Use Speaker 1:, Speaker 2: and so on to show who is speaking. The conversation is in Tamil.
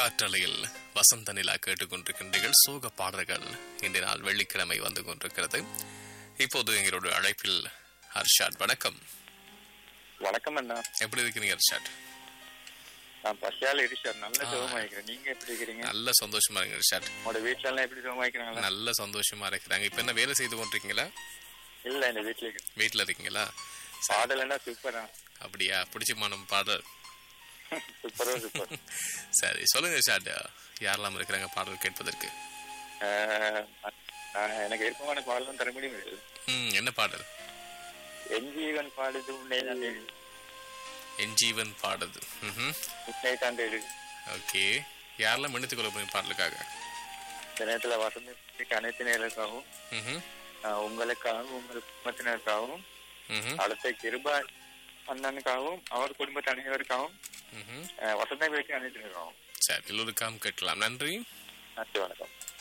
Speaker 1: காற்றலையில் வசந்த நிலா கேட்டுக்கொண்டிருக்கின்றீர்கள் சோக பாடல்கள் இன்றைய நாள் வெள்ளிக்கிழமை வந்து கொண்டிருக்கிறது இப்போது எங்களோட அழைப்பில் ஹர்ஷாத் வணக்கம்
Speaker 2: வணக்கம் அண்ணா
Speaker 1: எப்படி இருக்கிறீங்க ஹர்ஷாத்
Speaker 2: நான் பசியால இடிச்சார் நல்ல சுகமாயிக்கிறேன் நீங்க எப்படி இருக்கிறீங்க
Speaker 1: நல்ல சந்தோஷமா இருக்கீங்க ஹர்ஷாத்
Speaker 2: உங்களோட வீட்டுல எல்லாம் எப்படி சுகமாயிக்கிறாங்களா
Speaker 1: நல்ல சந்தோஷமா இருக்கிறாங்க இப்ப என்ன வேலை செய்து கொண்டிருக்கீங்களா
Speaker 2: இல்ல இந்த வீட்டுல இருக்கு.
Speaker 1: வீட்டுல இருக்கீங்களா
Speaker 2: பாடல் என்ன சூப்பரா
Speaker 1: அப்படியா பிடிச்சமான பாடல்
Speaker 2: சூப்பரா சூப்பர்
Speaker 1: சரி சொல்லுங்க ஹர்ஷாத் யாரெல்லாம் இருக்கிறாங்க பாடல் கேட்பதற்கு
Speaker 2: ஆஹ், நான் எனக்கு விருப்பமான பாடலும் தர முடியும்
Speaker 1: ம் என்ன பாடல்
Speaker 2: என் ஜீவன் பாடுது உன்னை தாண்டே
Speaker 1: என் ஜீவன் பாடுது ம்
Speaker 2: உன்னை தாண்டே
Speaker 1: ஓகே யாரெல்லாம் மன்னித்துக் கொள்ள போறீங்க பாடலுக்காக
Speaker 2: இந்த நேரத்துல வசந்த அனைத்து நேரத்துக்காகவும்
Speaker 1: ம்
Speaker 2: ஆஹ், உங்களுக்காகவும் உங்கள் குடும்பத்தினருக்காகவும்
Speaker 1: ம்
Speaker 2: அடுத்த கிருபா அண்ணனுக்காகவும் அவர் குடும்பத்து அனைவருக்காகவும்
Speaker 1: ம்
Speaker 2: ஆஹ், வசந்த வீட்டு அனைத்தினருக்காகவும்
Speaker 1: சரி எல்லோருக்காகவும் கேட்கலாம் நன்றி
Speaker 2: நன்றி வணக்கம்